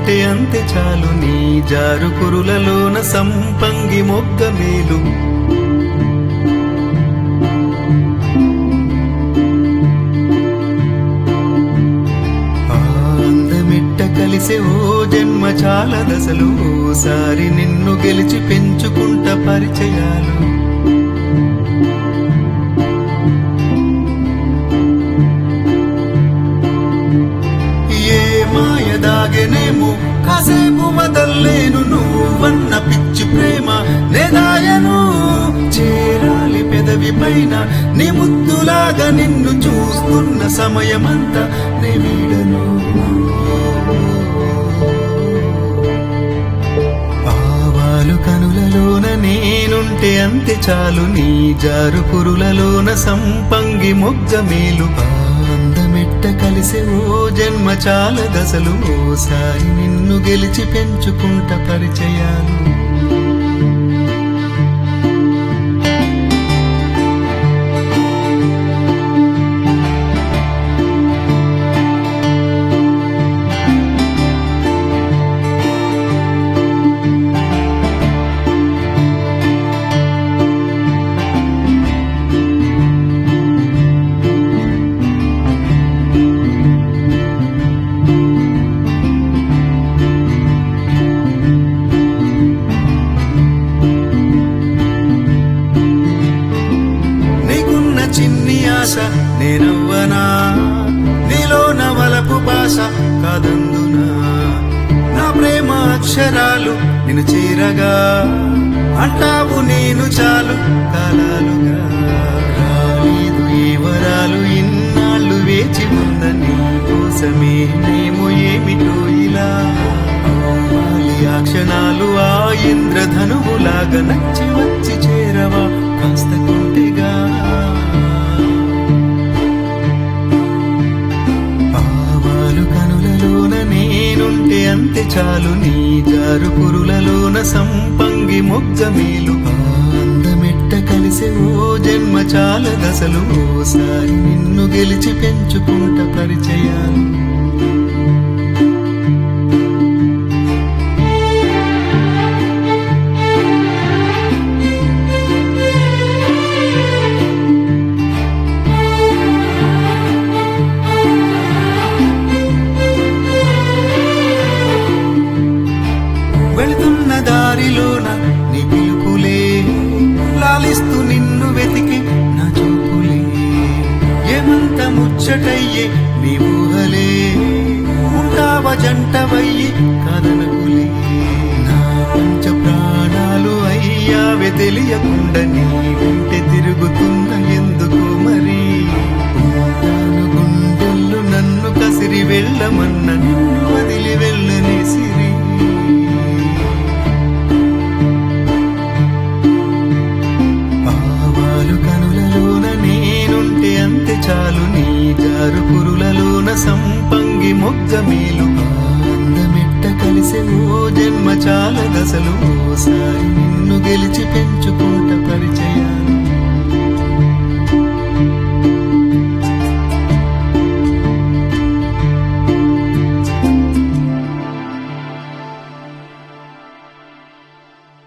నేనుంటే అంతే చాలు నీ జారు కురులలోన సంపంగి మొగ్గ మేలు ఆ అందమిట్ట కలిసే ఓ జన్మ చాలా దశలు ఓసారి నిన్ను గెలిచి పెంచుకుంట పరిచయాలు ఏ మాయ దాగెనేమో కాసేపు వదల్లేను నువ్వన్న పిచ్చి ప్రేమ నేదాయను చేరాలి పెదవి పైన నీ ముద్దులాగా నిన్ను చూస్తున్న సమయమంతా నే వీడను ఆవాలు కనులలోన నేనుంటే అంతే చాలు నీ జారు పురులలోన సంపంగి మొగ్గ మేలు అందమెట్ట కలిసే ఓ జన్మ చాలా దశలు ఓసారి నిన్ను గెలిచి పెంచుకుంట పరిచయాలు నీకున్న చిన్ని ఆశ నేనవ్వనా నీలో నవలపు భాష కాదందునా నా ప్రేమ అక్షరాలు నిన్ను చేరగా అంటావు నేను చాలు కాలాలుగా రాలేదు ఏ వరాలు ఇన్నాళ్ళు వేచి ఉన్న నీ కోసమే మేము ఏమిటో ఇలా అవ్వాలి ఆ క్షణాలు ఆ ఇంద్రధనువులాగా నచ్చి వచ్చి చేరవా కాస్త కుంటిగా ఆవాలు కనులలోన నేనుంటే అంతే చాలు నీ జారు పురులలోన సంపంగి మొగ్గ మేలు అందమెట్ట కలిసే ఓ జన్మ చాలా దశలు ఓసారి నిన్ను గెలిచి పెంచుకుంట పరిచయాలు వెళుతున్న దారిలోన నీ పిలుపులే లాలిస్తూ నిన్ను వెతికి నా చూపులే ఏమంత ముచ్చటయ్యే నీ ఊహలే ఉంటావ జంటవయ్యి కదనకులే నా పంచ ప్రాణాలు అయ్యావే తెలియకుండా నీ వెంటే తిరుగుతున్న ఎందుకు మరి ఉంటాను గుండెల్లో నన్ను కసిరి వెళ్ళమన్న నిన్ను వదిలి వెళ్ళని సిరి ఆవాలు కనులలోన నేనుంటే అంతే చాలు నీ జారు పురులలోన సంపంగి మొగ్గ మేలు అందమెట్ట కలిసే ఓ జన్మ చాలా దశలు ఓసారి నిన్ను గెలిచి పెంచుకుంట